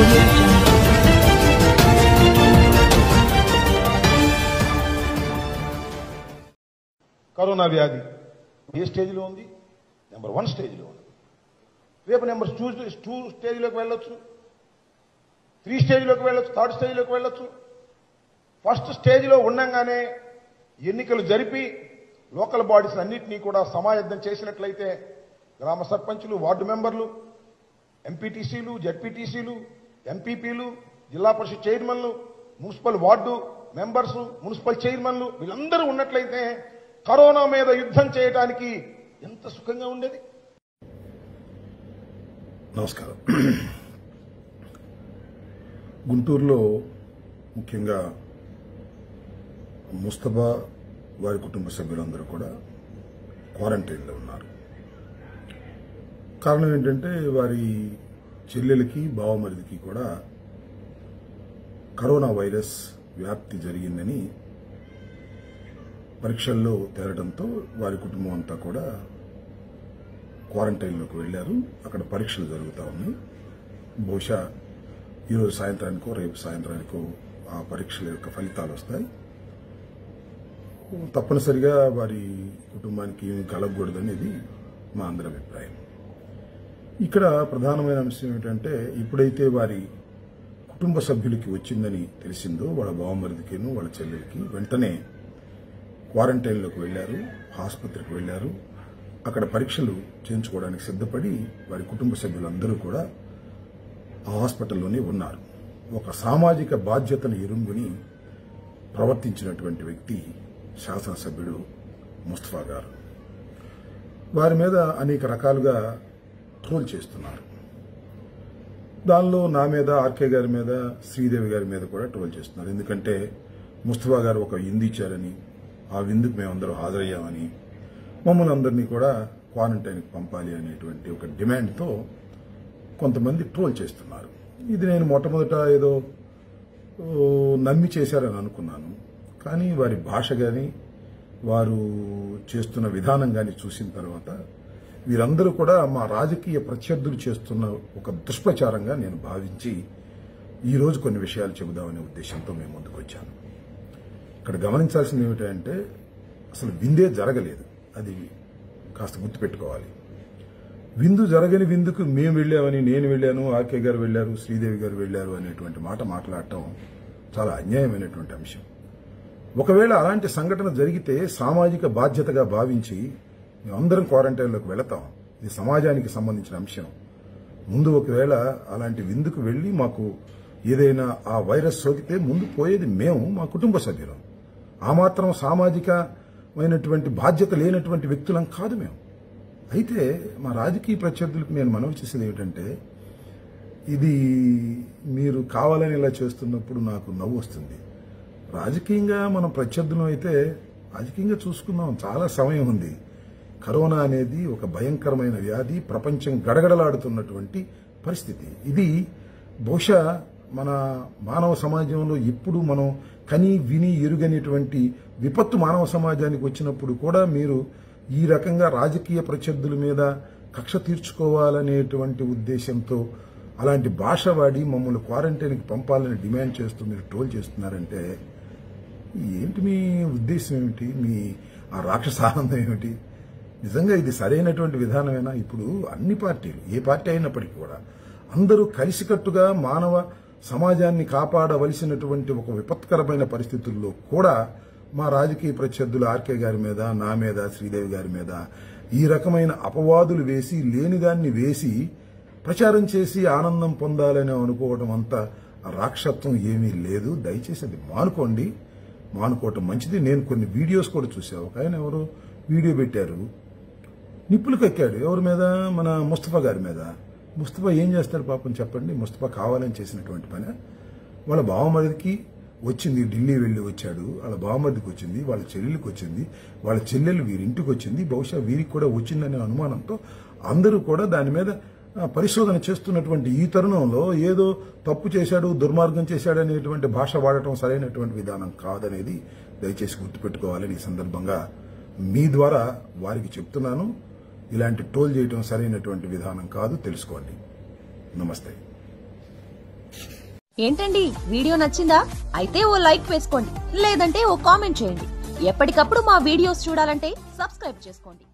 audio jungle. Corona వ్యాధి ఏ స్టేజ్లో ఉంది నెంబర్ వన్ స్టేజ్లో ఉంది రేపు నెంబర్ టూ టూ స్టేజ్లోకి వెళ్ళొచ్చు త్రీ స్టేజ్లోకి వెళ్ళొచ్చు థర్డ్ స్టేజ్లోకి వెళ్ళొచ్చు ఫస్ట్ స్టేజ్లో ఉండంగానే ఎన్నికలు జరిపి లోకల్ బాడీస్ అన్నింటినీ కూడా సమాయత్తం చేసినట్లయితే గ్రామ సర్పంచులు వార్డు మెంబర్లు ఎంపీటీసీలు జడ్పీటీసీలు ఎంపీపీలు జిల్లా పరిషత్ చైర్మన్లు మున్సిపల్ వార్డు మెంబర్స్ మున్సిపల్ చైర్మన్లు వీళ్ళందరూ ఉన్నట్లయితే కరోనా మీద యుద్ధం చేయడానికి ఎంత సుఖంగా ఉండేది నమస్కారం గుంటూరులో ముఖ్యంగా ముస్తఫా వారి కుటుంబ సభ్యులందరూ కూడా క్వారంటైన్లో ఉన్నారు కారణం ఏంటంటే వారి చెల్లెలకి బావమరిదికి కూడా కరోనా వైరస్ వ్యాప్తి జరిగిందని పరీక్షల్లో తేలడంతో వారి కుటుంబం అంతా కూడా క్వారంటైన్లోకి వెళ్లారు అక్కడ పరీక్షలు జరుగుతూ ఉన్నాయి బహుశా ఈరోజు సాయంత్రానికో రేపు సాయంత్రానికో ఆ పరీక్షల యొక్క ఫలితాలు వస్తాయి తప్పనిసరిగా వారి కుటుంబానికి ఏమి కలగకూడదనేది మా అందరి అభిప్రాయం ఇక్కడ ప్రధానమైన అంశం ఏమిటంటే ఇప్పుడైతే వారి కుటుంబ సభ్యులకి వచ్చిందని తెలిసిందో వాళ్ళ బావమరిదికిను వాళ్ళ చెల్లెలకి వెంటనే క్వారంటైన్లోకి వెళ్లారు ఆసుపత్రికి వెళ్లారు అక్కడ పరీక్షలు చేయించుకోవడానికి సిద్ధపడి వారి కుటుంబ సభ్యులందరూ కూడా ఆ హాస్పిటల్లోనే ఉన్నారు ఒక సామాజిక బాధ్యతను ఎరుంగుని ప్రవర్తించినటువంటి వ్యక్తి శాసనసభ్యుడు ముస్తఫా గారు వారి మీద అనేక రకాలుగా ట్రోల్ చేస్తున్నారు దానిలో నా మీద ఆర్కే గారి మీద శ్రీదేవి గారి మీద కూడా ట్రోల్ చేస్తున్నారు ఎందుకంటే ముస్తఫా గారు ఒక విందు ఇచ్చారని ఆ విందుకు మేమందరం హాజరయ్యామని మమ్మల్ని అందరినీ కూడా క్వారంటైన్కి పంపాలి అనేటువంటి ఒక డిమాండ్తో కొంతమంది ట్రోల్ చేస్తున్నారు ఇది నేను మొట్టమొదట ఏదో ఓ, నమ్మి చేశారని అనుకున్నాను కానీ వారి భాష కానీ వారు చేస్తున్న విధానం కానీ చూసిన తర్వాత వీరందరూ కూడా మా రాజకీయ ప్రత్యర్థులు చేస్తున్న ఒక దుష్ప్రచారంగా నేను భావించి ఈ రోజు కొన్ని విషయాలు చెబుదామనే ఉద్దేశంతో మేము ముందుకు వచ్చాను ఇక్కడ గమనించాల్సింది ఏమిటంటే అసలు విందే జరగలేదు అది కాస్త గుర్తుపెట్టుకోవాలి విందు జరగని విందుకు మేము వెళ్ళామని నేను వెళ్ళాను ఆర్కే గారు వెళ్లారు శ్రీదేవి గారు వెళ్లారు అనేటువంటి మాట మాట్లాడటం చాలా అన్యాయమైనటువంటి అంశం ఒకవేళ అలాంటి సంఘటన జరిగితే సామాజిక బాధ్యతగా భావించి మేమందరం క్వారంటైన్లోకి వెళతాం ఇది సమాజానికి సంబంధించిన అంశం ముందు ఒకవేళ అలాంటి విందుకు వెళ్లి మాకు ఏదైనా ఆ వైరస్ సోకితే ముందు పోయేది మేము మా కుటుంబ సభ్యులం ఆ మాత్రం సామాజికమైనటువంటి బాధ్యత లేనటువంటి వ్యక్తులం కాదు మేము అయితే మా రాజకీయ ప్రత్యర్థులకు నేను మనవి చేసేది ఏమిటంటే ఇది మీరు కావాలని ఇలా చేస్తున్నప్పుడు నాకు నవ్వు వస్తుంది రాజకీయంగా మనం ప్రత్యర్థులం అయితే రాజకీయంగా చూసుకుందాం చాలా సమయం ఉంది కరోనా అనేది ఒక భయంకరమైన వ్యాధి ప్రపంచం గడగడలాడుతున్నటువంటి పరిస్థితి ఇది బహుశా మన మానవ సమాజంలో ఎప్పుడు మనం కని విని ఎరుగనేటువంటి విపత్తు మానవ సమాజానికి వచ్చినప్పుడు కూడా మీరు ఈ రకంగా రాజకీయ ప్రత్యర్థుల మీద కక్ష తీర్చుకోవాలనేటువంటి ఉద్దేశంతో అలాంటి భాష వాడి మమ్మల్ని క్వారంటైన్కి పంపాలని డిమాండ్ చేస్తూ మీరు ట్రోల్ చేస్తున్నారంటే ఏంటి మీ ఉద్దేశం ఏమిటి మీ ఆ రాక్షస ఆనందం ఏమిటి నిజంగా ఇది సరైనటువంటి విధానమేనా ఇప్పుడు అన్ని పార్టీలు ఏ పార్టీ అయినప్పటికీ కూడా అందరూ కలిసికట్టుగా మానవ సమాజాన్ని కాపాడవలసినటువంటి ఒక విపత్కరమైన పరిస్థితుల్లో కూడా మా రాజకీయ ప్రత్యర్థులు ఆర్కే గారి మీద నా మీద శ్రీదేవి గారి మీద ఈ రకమైన అపవాదులు వేసి లేనిదాన్ని వేసి ప్రచారం చేసి ఆనందం పొందాలని అనుకోవడం అంత రాక్షత్వం ఏమీ లేదు దయచేసి అది మానుకోండి మానుకోవటం మంచిది నేను కొన్ని వీడియోస్ కూడా చూసా ఒక ఆయన ఎవరు వీడియో పెట్టారు నిప్పులు కక్కాడు ఎవరి మీద మన ముస్తఫా గారి మీద ముస్తఫా ఏం చేస్తాడు పాపం చెప్పండి ముస్తఫా కావాలని చేసినటువంటి పని వాళ్ళ బావమరిదికి వచ్చింది ఢిల్లీ వెళ్ళి వచ్చాడు వాళ్ళ బావమరిదికి వచ్చింది వాళ్ళ చెల్లెలికి వచ్చింది వాళ్ళ చెల్లెలు వీరింటికి వచ్చింది బహుశా వీరికి కూడా వచ్చిందనే అనుమానంతో అందరూ కూడా దాని మీద ఆ, పరిశోధన చేస్తున్నటువంటి ఈ తరుణంలో ఏదో తప్పు చేశాడు దుర్మార్గం చేశాడు అనేటువంటి భాష వాడటం సరైనటువంటి విధానం కాదనేది దయచేసి గుర్తుపెట్టుకోవాలని ఈ సందర్భంగా మీ ద్వారా వారికి చెప్తున్నాను ఇలాంటి టోల్ చేయటం సరైనటువంటి విధానం కాదు తెలుసుకోండి నమస్తే ఏంటండి వీడియో నచ్చిందా అయితే ఓ లైక్ వేసుకోండి లేదంటే ఓ కామెంట్ చేయండి ఎప్పటికప్పుడు మా వీడియోస్ చూడాలంటే సబ్స్క్రైబ్ చేసుకోండి